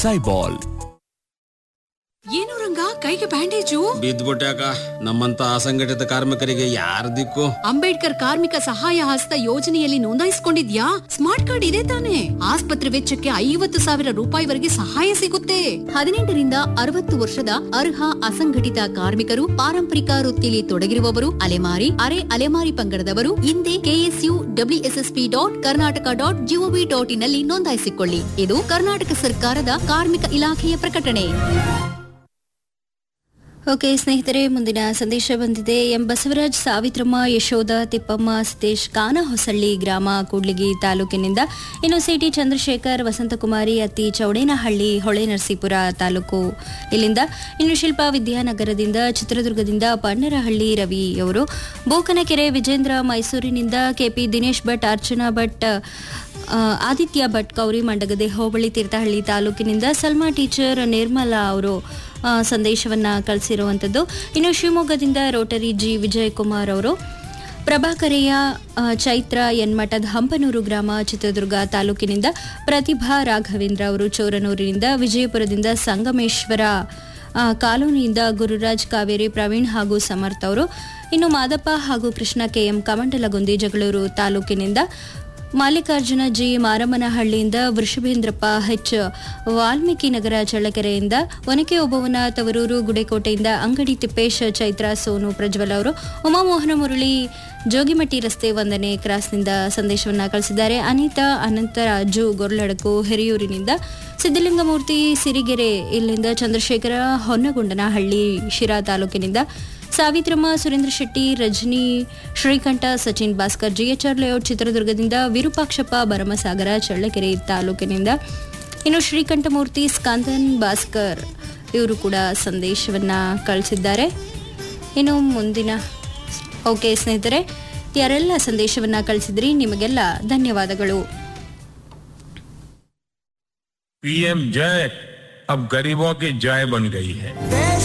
ಸೈಬಾಲ್ ಏನು ರಂಗ ಕೈಗೆ ಬ್ಯಾಂಡೇಜು ಬಿದ್ದ್ಬಿಟ್ಯಾಕ ನಮ್ಮಂತ ಅಸಂಘಟಿತ ಕಾರ್ಮಿಕರಿಗೆ ಯಾರ ದಿಕ್ಕು ಅಂಬೇಡ್ಕರ್ ಕಾರ್ಮಿಕ ಸಹಾಯ ಹಸ್ತ ಯೋಜನೆಯಲ್ಲಿ ನೋಂದಾಯಿಸಿಕೊಂಡಿದ್ಯಾ ಸ್ಮಾರ್ಟ್ ಕಾರ್ಡ್ ಇದೆ ತಾನೆ ಆಸ್ಪತ್ರೆ ವೆಚ್ಚಕ್ಕೆ ಐವತ್ತು ಸಾವಿರ ರೂಪಾಯಿವರೆಗೆ ಸಹಾಯ ಸಿಗುತ್ತೆ ಹದಿನೆಂಟರಿಂದ ಅರವತ್ತು ವರ್ಷದ ಅರ್ಹ ಅಸಂಘಟಿತ ಕಾರ್ಮಿಕರು ಪಾರಂಪರಿಕ ವೃತ್ತಿಯಲ್ಲಿ ತೊಡಗಿರುವವರು ಅಲೆಮಾರಿ ಅರೆ ಅಲೆಮಾರಿ ಪಂಗಡದವರು ಹಿಂದೆ KSU WSSP dot Karnataka dot GOV dot IN ನಲ್ಲಿ ನೋಂದಾಯಿಸಿಕೊಳ್ಳಿ ಇದು ಕರ್ನಾಟಕ ಸರ್ಕಾರದ ಕಾರ್ಮಿಕ ಇಲಾಖೆಯ ಪ್ರಕಟಣೆ ಓಕೆ ಸ್ನೇಹಿತರೆ ಮುಂದಿನ ಸಂದೇಶ ಬಂದಿದೆ ಎಂ ಬಸವರಾಜ್ ಸಾವಿತ್ರಮ್ಮ ಯಶೋಧ ತಿಪ್ಪಮ್ಮ ಸತೀಶ್ ಕಾನಹೊಸಳ್ಳಿ ಗ್ರಾಮ ಕೂಡ್ಲಿಗಿ ತಾಲೂಕಿನಿಂದ ಇನ್ನು ಸಿಟಿ ಚಂದ್ರಶೇಖರ್ ವಸಂತಕುಮಾರಿ ಅತಿ ಚೌಡೇನಹಳ್ಳಿ ಹೊಳೆ ನರಸೀಪುರ ತಾಲೂಕು ಇಲ್ಲಿಂದ ಇನ್ನು ಶಿಲ್ಪಾ ವಿದ್ಯಾನಗರದಿಂದ ಚಿತ್ರದುರ್ಗದಿಂದ ಪಣ್ಣರಹಳ್ಳಿ ರವಿ ಅವರು ಬೋಕನಕೆರೆ ವಿಜೇಂದ್ರ ಮೈಸೂರಿನಿಂದ ಕೆಪಿ ದಿನೇಶ್ ಭಟ್ ಅರ್ಚನಾ ಭಟ್ ಆ, ಆದಿತ್ಯ ಭಟ್ ಕೌರಿ ಮಂಡಗದೆ ಹೋಬಳಿ ತೀರ್ಥಹಳ್ಳಿ ತಾಲೂಕಿನಿಂದ ಸಲ್ಮಾ ಟೀಚರ್ ನಿರ್ಮಲಾ ಅವರು ಆ, ಸಂದೇಶವನ್ನ ಕಳಿಸಿರುವಂಥದ್ದು ಇನ್ನು ಶಿವಮೊಗ್ಗದಿಂದ ರೋಟರಿ ಜಿ ವಿಜಯಕುಮಾರ್ ಅವರು ಪ್ರಭಾಕರೆಯ ಆ, ಚೈತ್ರ ಎನ್ಮಠದ ಹಂಪನೂರು ಗ್ರಾಮ ಚಿತ್ರದುರ್ಗ ತಾಲೂಕಿನಿಂದ ಪ್ರತಿಭಾ ರಾಘವೇಂದ್ರ ಅವರು ಚೋರನೂರಿನಿಂದ ವಿಜಯಪುರದಿಂದ ಸಂಗಮೇಶ್ವರ ಆ, ಕಾಲೋನಿಯಿಂದ ಗುರುರಾಜ್ ಕಾವೇರಿ ಪ್ರವೀಣ್ ಹಾಗೂ ಸಮರ್ಥ್ ಅವರು ಇನ್ನು ಮಾದಪ್ಪ ಹಾಗೂ ಕೃಷ್ಣ ಕೆಎಂ ಕಮಂಡಲಗುಂದಿ ಜಗಳೂರು ತಾಲೂಕಿನಿಂದ ಮಾಲಿಕಾರ್ಜುನ ಜಿ ಮಾರಮ್ಮನಹಳ್ಳಿಯಿಂದ ವೃಷಭೇಂದ್ರಪ್ಪ ಹೆಚ್ ವಾಲ್ಮೀಕಿ ನಗರ ಚಳ್ಳಕೆರೆಯಿಂದ ಒನಕೆ ಒಬ್ಬವನ ತವರೂರು ಗುಡೆಕೋಟೆಯಿಂದ ಅಂಗಡಿ ತಿಪ್ಪೇಶ್ ಚೈತ್ರ ಸೋನು ಪ್ರಜ್ವಲ್ ಅವರು ಉಮಾಮೋಹನ ಮುರಳಿ ಜೋಗಿಮಟ್ಟಿ ರಸ್ತೆ ಒಂದನೇ ಕ್ರಾಸ್ನಿಂದ ಸಂದೇಶವನ್ನ ಕಳಿಸಿದ್ದಾರೆ ಅನಿತಾ ಅನಂತರಾಜು ಗೊರ್ಲಡಕು ಹಿರಿಯೂರಿನಿಂದ ಸಿದ್ದಲಿಂಗಮೂರ್ತಿ ಸಿರಿಗೆರೆ ಇಲ್ಲಿಂದ ಚಂದ್ರಶೇಖರ ಹೊನ್ನಗೊಂಡನಹಳ್ಳಿ ಶಿರಾ ತಾಲೂಕಿನಿಂದ ಸಾವಿತ್ರಮ್ಮ ಸುರೇಂದ್ರ ಶೆಟ್ಟಿ ರಜನಿ ಶ್ರೀಕಂಠ ಸಚಿನ್ ಭಾಸ್ಕರ್ ಜಿಎಚ್ಆರ್ ಲೇಔಟ್ ಚಿತ್ರದುರ್ಗದಿಂದ ವಿರೂಪಾಕ್ಷಪ್ಪ ಭರಮಸಾಗರ ಚಳ್ಳಕೆರೆ ತಾಲೂಕಿನಿಂದ ಇನ್ನು ಶ್ರೀಕಂಠಮೂರ್ತಿ ಸ್ಕಾಂದನ್ ಭಾಸ್ಕರ್ ಇವರು ಕೂಡ ಸಂದೇಶವನ್ನ ಕಳಿಸಿದ್ದಾರೆ ಇನ್ನು ಮುಂದಿನ ಓಕೆ ಸ್ನೇಹಿತರೆ ಯಾರೆಲ್ಲ ಸಂದೇಶವನ್ನ ಕಳಿಸಿದ್ರಿ ನಿಮಗೆಲ್ಲ ಧನ್ಯವಾದಗಳು पीएम जय अब गरीबों की जय बन गई है देश